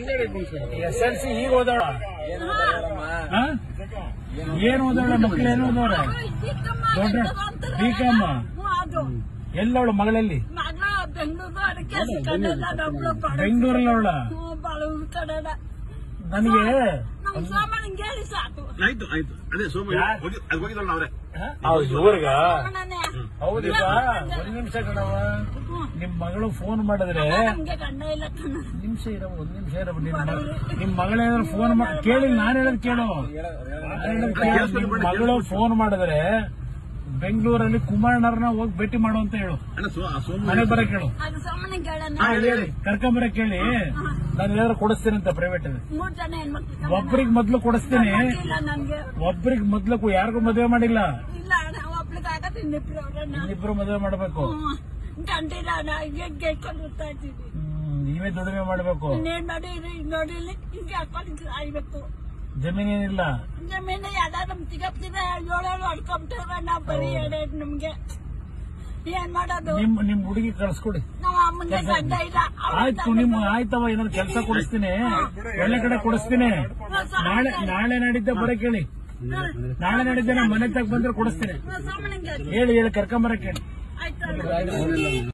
S L C ಈಗ ಓದಾಳ ಆ? ಏನ್ ಓದಾಳ ಮಕ್ಳು ಏನು ಓದವ್ರೆ ದೊಡ್ಡ ಬಿಕಮ್ಮ ಅದು ಎಲ್ಲವಳು ಮಗಳಲ್ಲಿ ಮಗ ಬೆಂಗಳೂರು ಅದಕ್ಕೆ ಸಿಕ್ಕಂಡಿಲ್ಲ ನಮ್ಳು ಬಡ ಬೆಂಗಳೂರಲ್ಲಿ ಅವಳ ಬಡವ್ರ ಕನ್ನಡ ನನಗೆ ನಮ್ ಸಾಮಾನ್ಯ ಹೇಳಿ ಸಾಕು ಆಯ್ತು ಆಯ್ತು ಅದೇ ಸೋಮ ಯಾ- ಹೋಗಿ ಅದು ಹೋಗಿದ್ದಲ್ಲ ಅವ್ರೆ ಇವ್ರಿಗ ಸಾಮಾನ್ಯನೇ. ಹೌದೀಗ ಒಂದ್ ನಿಮಿಷ ಕಣವ ನಿಮ್ ಮಗಳು ಫೋನ್ ಮಾಡಿದ್ರೆ ನಮ್ಗೆ ಗಂಡ ಇಲ್ಲ ಕಣ ನಿಮಿಷ ಇರವ ಒಂದ್ ನಿಮಿಷ ಇರವ ನಿಮ್ ಮ- ನಿಮ್ ಮಗಳೇನಾದ್ರು ಫೋನ್ ಮಾಡಿ ಕೇಳಿ ನಾನ್ ಹೇಳೋದ್ ಕೇಳು ನಾನ್ ಹೇಳೋದ್ ಕೇಳು. ನಿಮ್ ಮಗಳು ಫೋನ್ ಮಾಡಿದ್ರೆ ಬೆಂಗಳೂರಲ್ಲಿ ಕುಮಾರಣ್ಣರನ್ನ ಹೋಗಿ ಭೇಟಿ ಮಾಡು ಅಂತ ಹೇಳು ಅಣ್ಣ ಸೋ ಆ ಸೋಮ ಮನೆ ಬರಕ್ ಹೇಳು ಅದು ಸಾಮಾನ್ಯ ಕೇಳಣ ಹಾ, ಹೇಳಿ ಕರ್ಕೊಂಬರಕ್ ಹೇಳಿ ನಾನು ಏನಾದ್ರು ಕೊಡಿಸ್ತೀನಿ ಅಂತ ಪ್ರೈವೇಟ್ ಮೂರ್ ಜನ ಹೆಣ್ಮಕ್ಳು ಒಬ್ರಿಗೆ ಮೊದ್ಲು ಕೊಡಿಸ್ತೀನಿ ಇಲ್ಲ ನನ್ಗೆ ಒಬ್ರಿಗೆ ಮೊದ್ಲು ಯಾರಿಗೂ ಮದುವೆ ಮಾಡಿಲ್ಲ ಇಲ್ಲ ಅಣ್ಣ ಒಬ್ಳಿಗೆ ಆಗತ್ತೆ ಇನ್ನಿಬ್ರು ಅವ್ರಣ್ಣ ಇನ್ನಿಬ್ರು ಮದುವೆ ಮಾಡ್ಬೇಕು ಕಂಡಿಲ್ಲ ಅಣ್ಣ ಹಿಂಗೆ ಕೇಳ್ಕೊಂಡು ಹೋಗ್ತಾ ಇದ್ದೀವಿ ಹ್ಮ್, ನೀವೇ ದುಡಿಮೆ ಮಾಡ್ಬೇಕು ಇನ್ನೇನ್ ನೋಡಿ ನೋಡಿಲಿ ಹಿಂಗೆ ಹಾಕೊಂಡು ಸಾಯ್ಬೇಕು ಜಮೀನೇನಿಲ್ಲ ಜಮೀನು ಎಲ್ಲ ನಮ್ ಸಿಗಪ್ತಿದೆ ಏಳೇಳು ಹೊಡ್ಕೊಂಬಿಟ್ಟವ್ರೆ ನಾವ್ ಬರೀ ಎರಡೆರಡು ನಮ್ಗೆ ಏನ್ ಮಾಡೋದು ನಿಮ್ ನಿಮ್ ಹುಡುಗಿ ಕಳ್ಸ್ಕೊಡಿ ನಮ್ಮ ಅಮ್ಮಂಗೆ ಗಂಡ ಇಲ್ಲ ಅವ್ಳ್ ಆಯ್ತು ನಿಮ್ ಆಯ್ತವ ಏನಾದ್ರು ಕೆಲಸ ಕೊಡಿಸ್ತೀನಿ ಒಳ್ಳೆ ಕಡೆ ಕೊಡಿಸ್ತೀನಿ ನಾಳೆ ನಾಳೆ ನಾಡಿದ್ದೆ ಬರಕ್ ಹೇಳಿ ನಾಳೆ ನಾಡಿದ್ದೆ ನಾ ಮನೆ ತಗ ಬಂದ್ರೆ ಕೊಡಿಸ್ತೀನಿ ಸಾಮಾನ್ಯ ಹೇಳಿ ಹೇಳಿ ಕರ್ಕೊಂಬರಕ್ ಹೇಳಿ ಆಯ್ತು